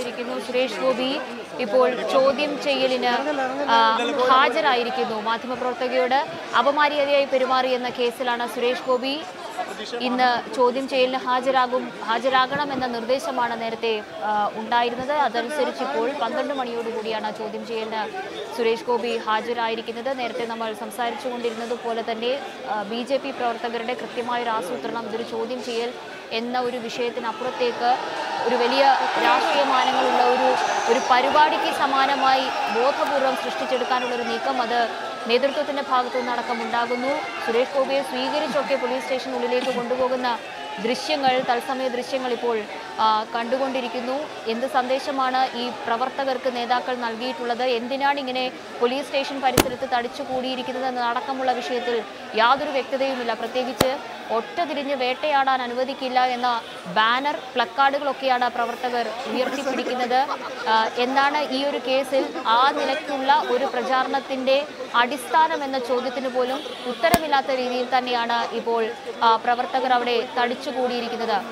ചെയ്തിരിക്കുന്നു സുരേഷ് ഗോപി ഇപ്പോൾ ചോദ്യം ചെയ്യലിന് ആ, ഹാജരായിരിക്കുന്നു മാധ്യമപ്രവർത്തകയോട് അപമര്യാദയായി പെരുമാറി എന്ന കേസിലാണ് സുരേഷ് ഗോപി ഇന്ന് ചോദ്യം ചെയ്യലിന് ഹാജരാകും ഹാജരാകണമെന്ന നിർദ്ദേശമാണ് നേരത്തെ ആ, ഉണ്ടായിരുന്നത് അതനുസരിച്ച് ഇപ്പോൾ പന്ത്രണ്ട് മണിയോടുകൂടിയാണ് ചോദ്യം ചെയ്യലിന് സുരേഷ് ഗോപി ഹാജരായിരിക്കുന്നത് നേരത്തെ നമ്മൾ സംസാരിച്ചു കൊണ്ടിരുന്നത് പോലെ തന്നെ ബി ജെ പി പ്രവർത്തകരുടെ കൃത്യമായൊരു ആസൂത്രണം ഇതൊരു ചോദ്യം ചെയ്യൽ എന്ന ഒരു വിഷയത്തിനപ്പുറത്തേക്ക് ഒരു വലിയ രാഷ്ട്രീയ മാനങ്ങളുള്ള ഒരു ഒരു പരിപാടിക്ക് സമാനമായി ബോധപൂർവം സൃഷ്ടിച്ചെടുക്കാനുള്ള ഒരു നീക്കം അത് നേതൃത്വത്തിന്റെ ഭാഗത്തു നിന്നടക്കം ഉണ്ടാകുന്നു സുരേഷ് ഗോപിയെ സ്വീകരിച്ചൊക്കെ പോലീസ് സ്റ്റേഷനുള്ളിലേക്ക് കൊണ്ടുപോകുന്ന ദൃശ്യങ്ങൾ തത്സമയ ദൃശ്യങ്ങൾ ഇപ്പോൾ ആ, കണ്ടുകൊണ്ടിരിക്കുന്നു എന്ത് സന്ദേശമാണ് ഈ പ്രവർത്തകർക്ക് നേതാക്കൾ നൽകിയിട്ടുള്ളത് എന്തിനാണ് ഇങ്ങനെ പോലീസ് സ്റ്റേഷൻ പരിസരത്ത് തടിച്ചു കൂടിയിരിക്കുന്നത് എന്നതടക്കമുള്ള വിഷയത്തിൽ യാതൊരു വ്യക്തതയുമില്ല പ്രത്യേകിച്ച് ഒറ്റ തിരിഞ്ഞ് വേട്ടയാടാൻ അനുവദിക്കില്ല എന്ന ബാനർ പ്ലക്കാർഡുകളൊക്കെയാണ് പ്രവർത്തകർ ഉയർത്തിപ്പിടിക്കുന്നത് ആ, എന്താണ് ഈ ഒരു കേസിൽ ആ നിലയ്ക്കുള്ള ഒരു പ്രചാരണത്തിന്റെ അടിസ്ഥാനം എന്ന ചോദ്യത്തിന് പോലും ഉത്തരമില്ലാത്ത രീതിയിൽ തന്നെയാണ് ഇപ്പോൾ ആ, പ്രവർത്തകർ അവിടെ തടിച്ചുകൂടിയിരിക്കുന്നത്